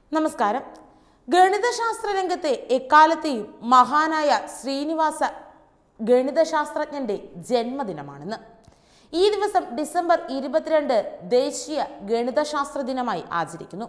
നമസ്കാരം ഗണിതശാസ്ത്ര രംഗത്തെ എക്കാലത്തെയും മഹാനായ ശ്രീനിവാസ ഗണിതശാസ്ത്രജ്ഞന്റെ ജന്മദിനമാണിന്ന് ഈ ദിവസം ഡിസംബർ ഇരുപത്തിരണ്ട് ദേശീയ ഗണിതശാസ്ത്ര ദിനമായി ആചരിക്കുന്നു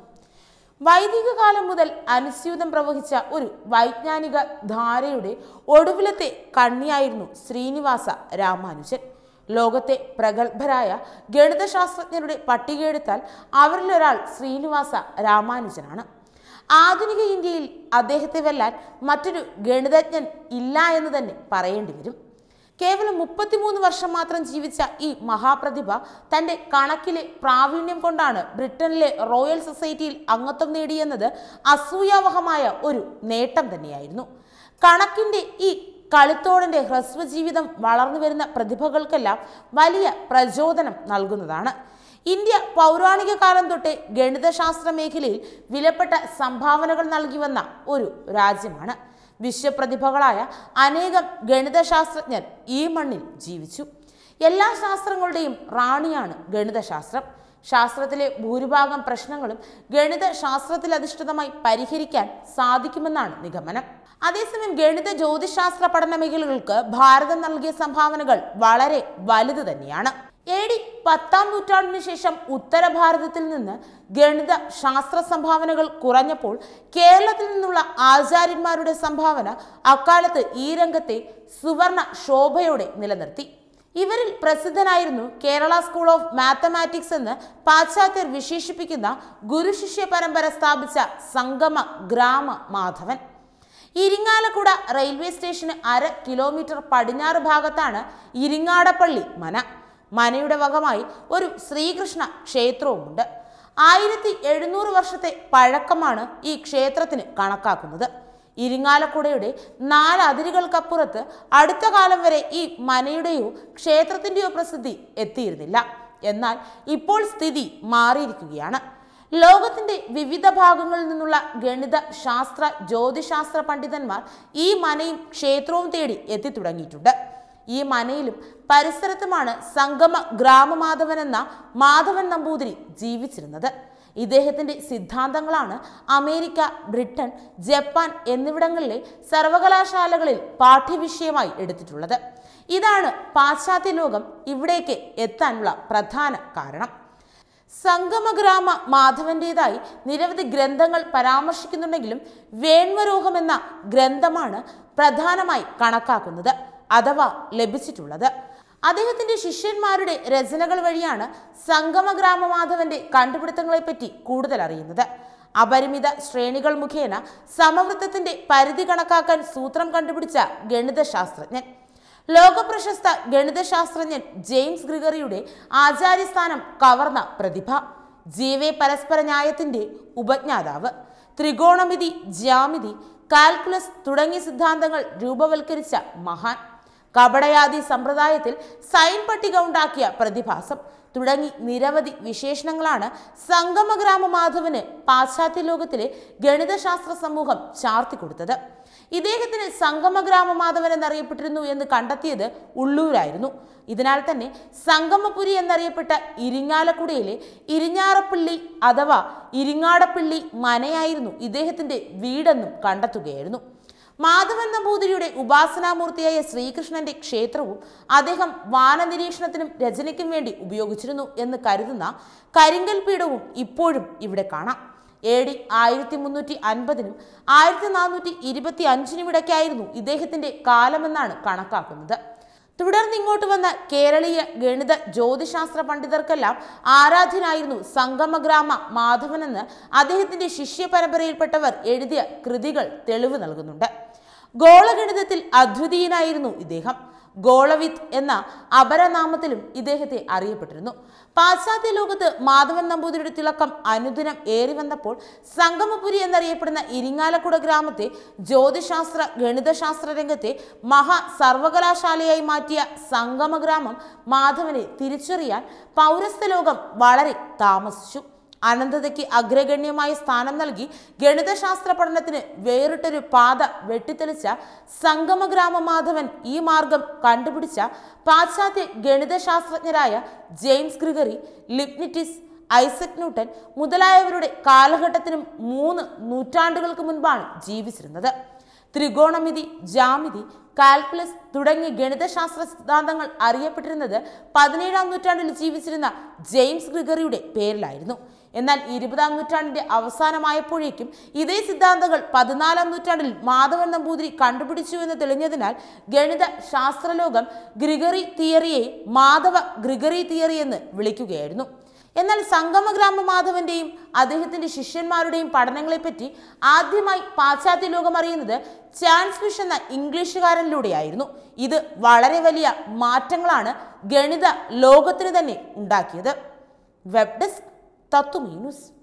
വൈദിക കാലം മുതൽ അനുസ്യൂതം പ്രവഹിച്ച ഒരു വൈജ്ഞാനിക ധാരയുടെ ഒടുവിലത്തെ കണ്ണിയായിരുന്നു ശ്രീനിവാസ രാമാനുജൻ ലോകത്തെ പ്രഗത്ഭരായ ഗണിതശാസ്ത്രജ്ഞരുടെ പട്ടികയെടുത്താൽ അവരിലൊരാൾ ശ്രീനിവാസ രാമാനുജനാണ് ആധുനിക ഇന്ത്യയിൽ അദ്ദേഹത്തെ വെല്ലാൻ മറ്റൊരു ഗണിതജ്ഞൻ ഇല്ല എന്ന് തന്നെ പറയേണ്ടി വരും കേവലം മുപ്പത്തിമൂന്ന് വർഷം മാത്രം ജീവിച്ച ഈ മഹാപ്രതിഭ തന്റെ കണക്കിലെ പ്രാവീണ്യം കൊണ്ടാണ് ബ്രിട്ടനിലെ റോയൽ സൊസൈറ്റിയിൽ അംഗത്വം നേടിയെന്നത് അസൂയാവഹമായ ഒരു നേട്ടം തന്നെയായിരുന്നു കണക്കിന്റെ ഈ കളിത്തോടന്റെ ഹ്രസ്വജീവിതം വളർന്നു വരുന്ന പ്രതിഭകൾക്കെല്ലാം വലിയ പ്രചോദനം നൽകുന്നതാണ് ഇന്ത്യ പൗരാണിക കാലം തൊട്ടേ ഗണിതശാസ്ത്ര മേഖലയിൽ വിലപ്പെട്ട സംഭാവനകൾ നൽകി വന്ന ഒരു രാജ്യമാണ് വിശ്വപ്രതിഭകളായ അനേകം ഗണിതശാസ്ത്രജ്ഞർ ഈ മണ്ണിൽ ജീവിച്ചു എല്ലാ ശാസ്ത്രങ്ങളുടെയും റാണിയാണ് ഗണിതശാസ്ത്രം ശാസ്ത്രത്തിലെ ഭൂരിഭാഗം പ്രശ്നങ്ങളും ഗണിത ശാസ്ത്രത്തിൽ അധിഷ്ഠിതമായി പരിഹരിക്കാൻ സാധിക്കുമെന്നാണ് നിഗമനം അതേസമയം ഗണിത ജ്യോതിശാസ്ത്ര പഠന മേഖലകൾക്ക് ഭാരതം നൽകിയ സംഭാവനകൾ വളരെ വലുത് തന്നെയാണ് എ ഡി പത്താം നൂറ്റാണ്ടിന് ശേഷം ഉത്തര ഭാരതത്തിൽ നിന്ന് ഗണിത ശാസ്ത്ര സംഭാവനകൾ കുറഞ്ഞപ്പോൾ കേരളത്തിൽ നിന്നുള്ള ആചാര്യന്മാരുടെ സംഭാവന അക്കാലത്ത് ഈ രംഗത്തെ സുവർണ ശോഭയോടെ നിലനിർത്തി ഇവരിൽ പ്രസിദ്ധനായിരുന്നു കേരള സ്കൂൾ ഓഫ് മാത്തമാറ്റിക്സ് എന്ന് പാശ്ചാത്യർ വിശേഷിപ്പിക്കുന്ന ഗുരുശിഷ്യ പരമ്പര സ്ഥാപിച്ച സംഗമ ഗ്രാമ മാധവൻ ഇരിങ്ങാലക്കുട റെയിൽവേ സ്റ്റേഷന് അര കിലോമീറ്റർ പടിഞ്ഞാറ് ഭാഗത്താണ് ഇരിങ്ങാടപ്പള്ളി മന മനയുടെ വകമായി ഒരു ശ്രീകൃഷ്ണ ക്ഷേത്രവുമുണ്ട് ആയിരത്തി എഴുന്നൂറ് വർഷത്തെ പഴക്കമാണ് ഈ ക്ഷേത്രത്തിന് കണക്കാക്കുന്നത് ഇരിങ്ങാലക്കുടയുടെ നാല് അതിരുകൾക്കപ്പുറത്ത് അടുത്ത കാലം വരെ ഈ മനയുടെയോ ക്ഷേത്രത്തിൻ്റെയോ പ്രസിദ്ധി എത്തിയിരുന്നില്ല എന്നാൽ ഇപ്പോൾ സ്ഥിതി മാറിയിരിക്കുകയാണ് ലോകത്തിന്റെ വിവിധ ഭാഗങ്ങളിൽ നിന്നുള്ള ഗണിത ശാസ്ത്ര ജ്യോതിശാസ്ത്ര പണ്ഡിതന്മാർ ഈ മനയും ക്ഷേത്രവും തേടി എത്തിത്തുടങ്ങിയിട്ടുണ്ട് ഈ മനയിലും പരിസരത്തുമാണ് സംഗമ ഗ്രാമമാധവൻ എന്ന മാധവൻ നമ്പൂതിരി ജീവിച്ചിരുന്നത് ഇദ്ദേഹത്തിന്റെ സിദ്ധാന്തങ്ങളാണ് അമേരിക്ക ബ്രിട്ടൻ ജപ്പാൻ എന്നിവിടങ്ങളിലെ സർവകലാശാലകളിൽ പാഠ്യവിഷയമായി എടുത്തിട്ടുള്ളത് ഇതാണ് പാശ്ചാത്യ ലോകം ഇവിടേക്ക് എത്താനുള്ള പ്രധാന കാരണം സംഗമഗ്രാമ മാധവന്റേതായി നിരവധി ഗ്രന്ഥങ്ങൾ പരാമർശിക്കുന്നുണ്ടെങ്കിലും വേൺമരോഹം എന്ന ഗ്രന്ഥമാണ് പ്രധാനമായി കണക്കാക്കുന്നത് അഥവാ ലഭിച്ചിട്ടുള്ളത് അദ്ദേഹത്തിന്റെ ശിഷ്യന്മാരുടെ രചനകൾ വഴിയാണ് സംഗമഗ്രാമ മാധവന്റെ കണ്ടുപിടുത്തങ്ങളെപ്പറ്റി കൂടുതൽ അറിയുന്നത് അപരിമിത ശ്രേണികൾ മുഖേന സമവൃത്തത്തിന്റെ പരിധി കണക്കാക്കാൻ സൂത്രം കണ്ടുപിടിച്ച ഗണിതശാസ്ത്രജ്ഞൻ ലോകപ്രശസ്ത ഗണിതശാസ്ത്രജ്ഞൻ ജെയിംസ് ഗ്രിഗറിയുടെ ആചാര്യസ്ഥാനം കവർന്ന പ്രതിഭ ജീവേ പരസ്പര ന്യായത്തിന്റെ ഉപജ്ഞാതാവ് ത്രികോണമിതി ജ്യാമിതി കാൽക്കുലസ് തുടങ്ങിയ സിദ്ധാന്തങ്ങൾ രൂപവൽക്കരിച്ച മഹാൻ കപടയാദി സമ്പ്രദായത്തിൽ സൈൻ പട്ടിക ഉണ്ടാക്കിയ പ്രതിഭാസം തുടങ്ങി നിരവധി വിശേഷണങ്ങളാണ് സംഗമഗ്രാമ മാധവന് പാശ്ചാത്യ ലോകത്തിലെ ഗണിതശാസ്ത്ര സമൂഹം ചാർത്തിക്കൊടുത്തത് ഇദ്ദേഹത്തിന് സംഗമഗ്രാമ മാധവൻ എന്നറിയപ്പെട്ടിരുന്നു എന്ന് കണ്ടെത്തിയത് ഉള്ളൂരായിരുന്നു ഇതിനാൽ തന്നെ സംഗമപുരി എന്നറിയപ്പെട്ട ഇരിങ്ങാലക്കുടയിലെ ഇരിഞ്ഞാറപ്പള്ളി അഥവാ ഇരിങ്ങാടപ്പള്ളി മനയായിരുന്നു ഇദ്ദേഹത്തിന്റെ വീടെന്നും കണ്ടെത്തുകയായിരുന്നു മാധവൻ നമ്പൂതിരിയുടെ ഉപാസനാമൂർത്തിയായ ശ്രീകൃഷ്ണന്റെ ക്ഷേത്രവും അദ്ദേഹം വാനനിരീക്ഷണത്തിനും രചനയ്ക്കും വേണ്ടി ഉപയോഗിച്ചിരുന്നു എന്ന് കരുതുന്ന കരിങ്കൽ പീഠവും ഇപ്പോഴും ഇവിടെ കാണാം എ ഡി ആയിരത്തി മുന്നൂറ്റി അൻപതിനും ആയിരത്തി നാനൂറ്റി ഇരുപത്തി അഞ്ചിനും ഇടയ്ക്കായിരുന്നു ഇദ്ദേഹത്തിന്റെ കാലമെന്നാണ് കണക്കാക്കുന്നത് തുടർന്ന് ഇങ്ങോട്ട് വന്ന കേരളീയ ഗണിത ജ്യോതിശാസ്ത്ര പണ്ഡിതർക്കെല്ലാം ആരാധ്യനായിരുന്നു സംഗമഗ്രാമ മാധവനെന്ന് അദ്ദേഹത്തിന്റെ ശിഷ്യ പരമ്പരയിൽപ്പെട്ടവർ എഴുതിയ കൃതികൾ തെളിവ് നൽകുന്നുണ്ട് ഗോളഗണിതത്തിൽ അദ്വിതീയനായിരുന്നു ഇദ്ദേഹം ഗോളവിത്ത് എന്ന അപരനാമത്തിലും ഇദ്ദേഹത്തെ അറിയപ്പെട്ടിരുന്നു പാശ്ചാത്യ ലോകത്ത് മാധവൻ നമ്പൂതിരിയുടെ തിളക്കം അനുദിനം ഏറി വന്നപ്പോൾ സംഗമപുരി എന്നറിയപ്പെടുന്ന ഇരിങ്ങാലക്കുട ഗ്രാമത്തെ ജ്യോതിശാസ്ത്ര ഗണിതശാസ്ത്ര രംഗത്തെ മഹാ സർവകലാശാലയായി മാറ്റിയ സംഗമഗ്രാമം മാധവനെ തിരിച്ചറിയാൻ പൗരസ്ത്യ ലോകം വളരെ താമസിച്ചു അനന്തതയ്ക്ക് അഗ്രഗണ്യമായ സ്ഥാനം നൽകി ഗണിതശാസ്ത്ര പഠനത്തിന് വേറിട്ടൊരു പാത വെട്ടിത്തെളിച്ച സംഗമഗ്രാമ മാധവൻ ഈ മാർഗം കണ്ടുപിടിച്ച പാശ്ചാത്യ ഗണിതശാസ്ത്രജ്ഞരായ James Gregory Leibniz Isaac Newton മുതലായവരുടെ കാലഘട്ടത്തിനും മൂന്ന് നൂറ്റാണ്ടുകൾക്ക് മുൻപാണ് ജീവിച്ചിരുന്നത് ത്രികോണമിതി ജാമിതി കാൽക്കുലസ് തുടങ്ങിയ ഗണിതശാസ്ത്ര സിദ്ധാന്തങ്ങൾ അറിയപ്പെട്ടിരുന്നത് പതിനേഴാം നൂറ്റാണ്ടിൽ ജീവിച്ചിരുന്ന ജെയിംസ് ഗ്രിഗറിയുടെ പേരിലായിരുന്നു എന്നാൽ ഇരുപതാം നൂറ്റാണ്ടിന്റെ അവസാനമായപ്പോഴേക്കും ഇതേ സിദ്ധാന്തങ്ങൾ പതിനാലാം നൂറ്റാണ്ടിൽ മാധവൻ നമ്പൂതിരി കണ്ടുപിടിച്ചു എന്ന് തെളിഞ്ഞതിനാൽ ഗണിത ശാസ്ത്രലോകം ഗ്രിഗറി തിയറിയെ മാധവ ഗ്രിഗറി തിയറി എന്ന് വിളിക്കുകയായിരുന്നു എന്നാൽ സംഗമഗ്രാമ മാധവന്റെയും അദ്ദേഹത്തിന്റെ ശിഷ്യന്മാരുടെയും പഠനങ്ങളെപ്പറ്റി ആദ്യമായി പാശ്ചാത്യ ലോകം അറിയുന്നത് ചാൻസ് ഫിഷ് എന്ന ഇംഗ്ലീഷുകാരനിലൂടെയായിരുന്നു ഇത് വളരെ വലിയ മാറ്റങ്ങളാണ് ഗണിത ലോകത്തിന് തന്നെ ഉണ്ടാക്കിയത് വെബ് ഡെസ്ക് തത്വമീ ന്യൂസ്